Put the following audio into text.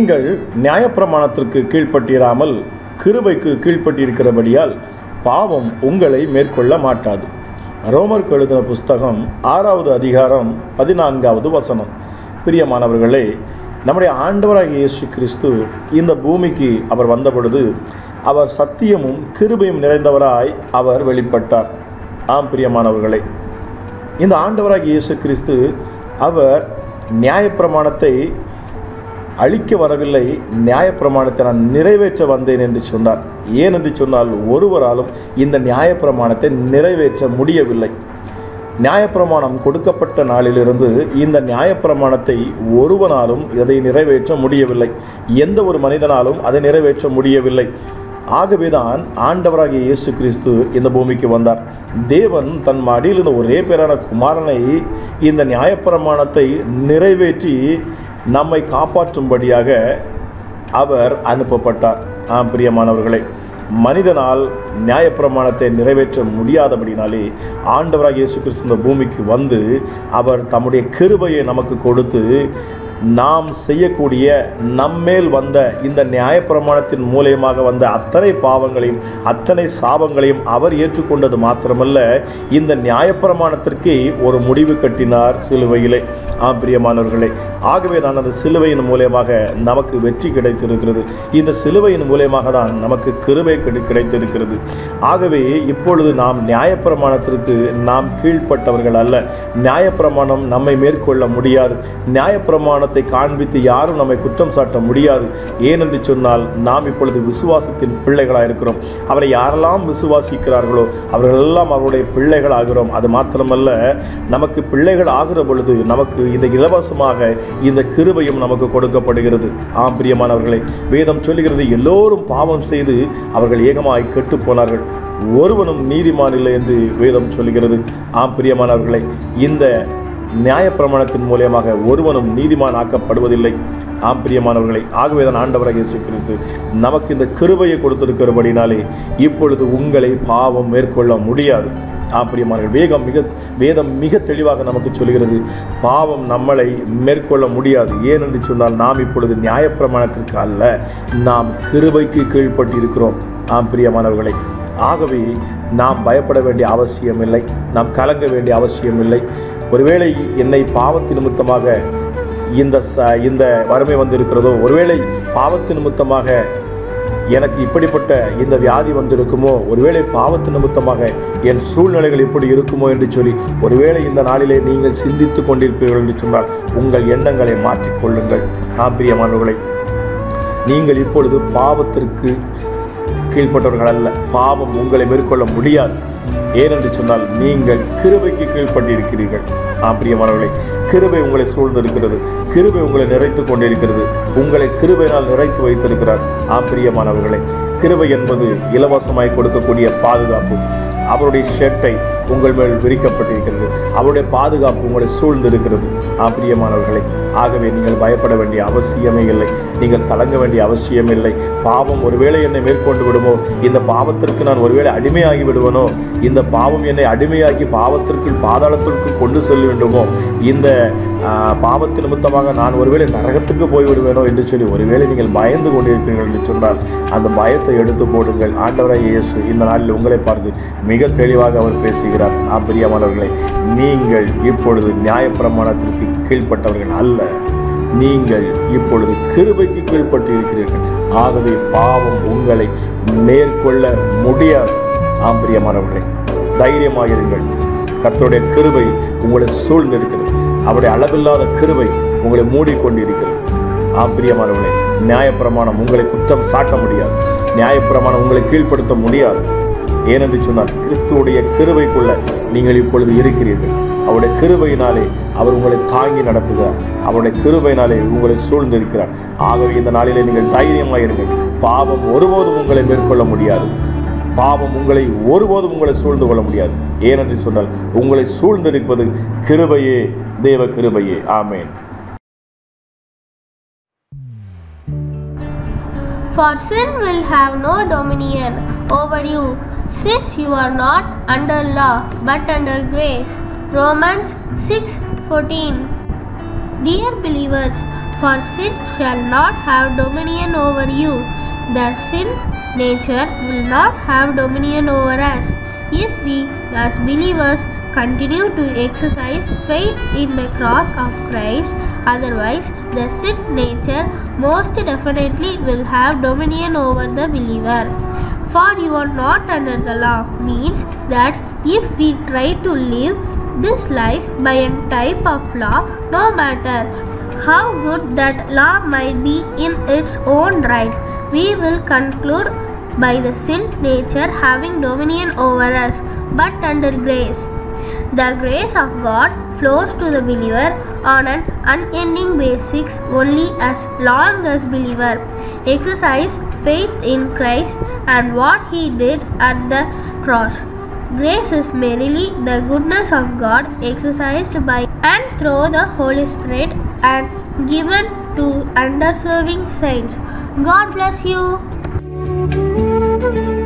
நீங்கள் நியாயப்பிரமாணத்திற்கு கீழ்ப்பட்டிராமல் கிருபைக்கு கீழ்ப்பட்டிருக்கிறபடியால் பாவம் உங்களை மேற்கொள்ள மாட்டாது ரோமருக்கு எழுதின புஸ்தகம் ஆறாவது அதிகாரம் பதினான்காவது வசனம் பிரியமானவர்களே நம்முடைய ஆண்டவராகிய இயேசு கிறிஸ்து இந்த பூமிக்கு அவர் வந்த பொழுது அவர் சத்தியமும் கிருபையும் நிறைந்தவராய் அவர் வெளிப்பட்டார் ஆம் பிரியமானவர்களே இந்த ஆண்டவராகிய இயேசு கிறிஸ்து அவர் நியாயப்பிரமாணத்தை அழிக்க வரவில்லை நியாயப்பிரமாணத்தை நான் நிறைவேற்ற வந்தேன் என்று சொன்னார் ஏன் என்று சொன்னால் ஒருவராலும் இந்த நியாயப்பிரமாணத்தை நிறைவேற்ற முடியவில்லை நியாயப்பிரமாணம் கொடுக்கப்பட்ட நாளிலிருந்து இந்த நியாயப்பிரமாணத்தை ஒருவனாலும் இதை நிறைவேற்ற முடியவில்லை எந்த ஒரு மனிதனாலும் அதை நிறைவேற்ற முடியவில்லை ஆகவேதான் ஆண்டவராகிய இயேசு கிறிஸ்து இந்த பூமிக்கு வந்தார் தேவன் தன் மடியில் இருந்த ஒரே பேரான குமாரனை இந்த நியாயப்பிரமாணத்தை நிறைவேற்றி நம்மை காப்பாற்றும்படியாக அவர் அனுப்பப்பட்டார் ஆம் பிரியமானவர்களே மனிதனால் நியாயப்பிரமாணத்தை நிறைவேற்ற முடியாதபடினாலே ஆண்டவராக இயேசு கிறிஸ்து இந்த பூமிக்கு வந்து அவர் தம்முடைய கிருபையை நமக்கு கொடுத்து நாம் செய்யக்கூடிய நம்மேல் வந்த இந்த நியாயப்பிரமாணத்தின் மூலியமாக வந்த அத்தனை பாவங்களையும் அத்தனை சாபங்களையும் அவர் ஏற்றுக்கொண்டது மாத்திரமல்ல இந்த நியாயப்பிரமாணத்திற்கு ஒரு முடிவு கட்டினார் சிலுவையிலே ஆம் பிரியமானவர்களே ஆகவே தான் அந்த சிலுவையின் மூலியமாக நமக்கு வெற்றி கிடைத்திருக்கிறது இந்த சிலுவையின் மூலியமாக தான் நமக்கு கிருபை கிடை கிடைத்திருக்கிறது ஆகவே இப்பொழுது நாம் நியாயப்பிரமாணத்திற்கு நாம் கீழ்ப்பட்டவர்கள் அல்ல நியாயப்பிரமாணம் நம்மை மேற்கொள்ள முடியாது நியாயப்பிரமாணத்தை காண்பித்து யாரும் நம்மை குற்றம் சாட்ட முடியாது ஏனென்று சொன்னால் நாம் இப்பொழுது விசுவாசத்தின் பிள்ளைகளாக இருக்கிறோம் அவரை யாரெல்லாம் விசுவாசிக்கிறார்களோ அவர்களெல்லாம் அவருடைய பிள்ளைகள் ஆகிறோம் அது மாத்திரமல்ல நமக்கு பிள்ளைகள் ஆகிற பொழுது நமக்கு இந்த இலவசமாக இந்த கிருபையும் நமக்கு கொடுக்கப்படுகிறது ஆம் பிரியமானவர்களே வேதம் சொல்லுகிறது எல்லோரும் பாவம் செய்து அவர்கள் ஏகமாய் கெட்டு போனார்கள் ஒருவனும் நீதிமான் இல்லை என்று வேதம் சொல்லுகிறது ஆம் பிரியமானவர்களே இந்த நியாயப்பிரமாணத்தின் மூலியமாக ஒருவனும் நீதிமான் ஆக்கப்படுவதில்லை ஆம் பிரியமானவர்களை ஆகவே தான் ஆண்டவராக இயேசு கிறிஸ்து நமக்கு இந்த கிருபையை கொடுத்திருக்கிறபடினாலே இப்பொழுது உங்களை பாவம் மேற்கொள்ள முடியாது ஆம் பிரியமானவர்கள் வேகம் மிக வேதம் மிக தெளிவாக நமக்கு சொல்கிறது பாவம் நம்மளை மேற்கொள்ள முடியாது ஏனென்று சொன்னால் நாம் இப்பொழுது நியாயப்பிரமாணத்திற்கு அல்ல நாம் கிருபைக்கு கீழ்ப்பட்டு இருக்கிறோம் ஆம் பிரியமானவர்களை ஆகவே நாம் பயப்பட வேண்டிய அவசியமில்லை நாம் கலங்க வேண்டிய அவசியமில்லை ஒருவேளை என்னை பாவத்து நிமித்தமாக இந்த ச இந்த வறுமை வந்திருக்கிறதோ ஒருவேளை பாவத்து நிமித்தமாக எனக்கு இப்படிப்பட்ட இந்த வியாதி வந்திருக்குமோ ஒருவேளை பாவத்து நிமித்தமாக என் சூழ்நிலைகள் இப்படி இருக்குமோ என்று சொல்லி ஒருவேளை இந்த நாளிலே நீங்கள் சிந்தித்து கொண்டிருப்பீர்கள் என்று சொன்னால் உங்கள் எண்ணங்களை மாற்றிக்கொள்ளுங்கள் ஆம் பிரியமானவர்களை நீங்கள் இப்பொழுது பாவத்திற்கு கீழ்ப்பட்டவர்கள் அல்ல பாவம் உங்களை மேற்கொள்ள முடியாது ஏனென்று சொன்னால் நீங்கள் கிருபைக்கு கீழ்ப்பட்டிருக்கிறீர்கள் ஆம் பிரியமானவர்களே கிருபை உங்களை சூழ்ந்திருக்கிறது கிருபை உங்களை நிறைத்து கொண்டிருக்கிறது உங்களை கிருபையினால் நிறைத்து வைத்திருக்கிறார் ஆம் பிரியமானவர்களே கிருபை என்பது இலவசமாய் கொடுக்கக்கூடிய பாதுகாப்பு அவருடைய ஷெட்டை உங்கள் மேல் விரிக்கப்பட்டிருக்கிறது அவருடைய பாதுகாப்பு உங்களை சூழ்ந்திருக்கிறது ஆம் பிரியமானவர்களே ஆகவே நீங்கள் பயப்பட வேண்டிய அவசியமே இல்லை நீங்கள் கலங்க வேண்டிய அவசியம் இல்லை பாவம் ஒருவேளை என்னை மேற்கொண்டு விடுமோ இந்த பாவத்திற்கு நான் ஒருவேளை அடிமையாகி விடுவனோ இந்த பாவம் என்னை அடிமையாக்கி பாவத்திற்குள் பாதாளத்திற்கு கொண்டு செல்ல வேண்டுமோ இந்த ஆ, பாவத்து நிமித்தமாக நான் ஒருவேளை நரகத்துக்கு போய் விடுவேனோ என்று சொல்லி ஒருவேளை நீங்கள் பயந்து கொண்டிருக்கிறீர்கள் என்று சொன்னால் அந்த பயத்தை எடுத்து போடுங்கள் ஆண்டவராய் இயேசு இந்த நாளில் உங்களை பார்த்து மிக தெளிவாக அவர் பேசுகிறார் ஆம் பிரியமானவர்களே நீங்கள் இப்பொழுது நியாயப்பிரமாணத்திற்கு கீழ்ப்பட்டவர்கள் அல்ல நீங்கள் இப்பொழுது கிருபைக்கு கீழ்ப்பட்டு இருக்கிறீர்கள் ஆகவே பாவம் உங்களை மேற்கொள்ள முடியாது ஆம் பிரியமானவர்களே தைரியமாயிருங்கள் கர்த்தருடைய கிருபை உங்களை சூழ்ந்திருக்கிறது அவருடைய அளவில்லாத கிருபை உங்களை மூடிக்கொண்டிருக்கிறது ஆம் பிரியமானவர்களே நியாயப்பிரமாணம் உங்களை குற்றம் சாட்ட முடியாது நியாயப்பிரமாணம் உங்களை கீழ்ப்படுத்த முடியாது ஏனென்று சொன்னால் கிறிஸ்துவுடைய கிருபைக்குள்ள நீங்கள் இப்பொழுது இருக்கிறீர்கள் அவருடைய கிருபையினாலே அவர் உங்களை தாங்கி நடத்துகிறார் அவருடைய கிருபையினாலே உங்களை சூழ்ந்திருக்கிறார் ஆகவே இந்த நாளிலே நீங்கள் தைரியமாயிருங்கள் பாவம் ஒருபோதும் உங்களை மேற்கொள்ள முடியாது பாவம் உங்களை ஒருபோதும் உங்களை சூழ்ந்து கொள்ள முடியாது ஏனென்று சொன்னால் உங்களை சூழ்ந்திருப்பது கிருபையே தேவ கிருபையே ஆமேன் For sin will have no dominion over you, since you are not under law but under grace. Romans 6:14. Dear believers, For sin shall not have dominion over you. The sin nature will not have dominion over us. If we, as believers, continue to exercise faith in the cross of Christ, otherwise, the sin nature most definitely will have dominion over the believer. For you are not under the law means that if we try to live this life by a type of law, no matter how good that law might be in its own right, we will conclude by the sin nature having dominion over us, but under grace. The grace of God flows to the believer on an unending basis only as long as believer exercise faith in Christ and what he did at the cross. Grace is merely the goodness of God exercised by and through the Holy Spirit and given to underserving saints. God bless you.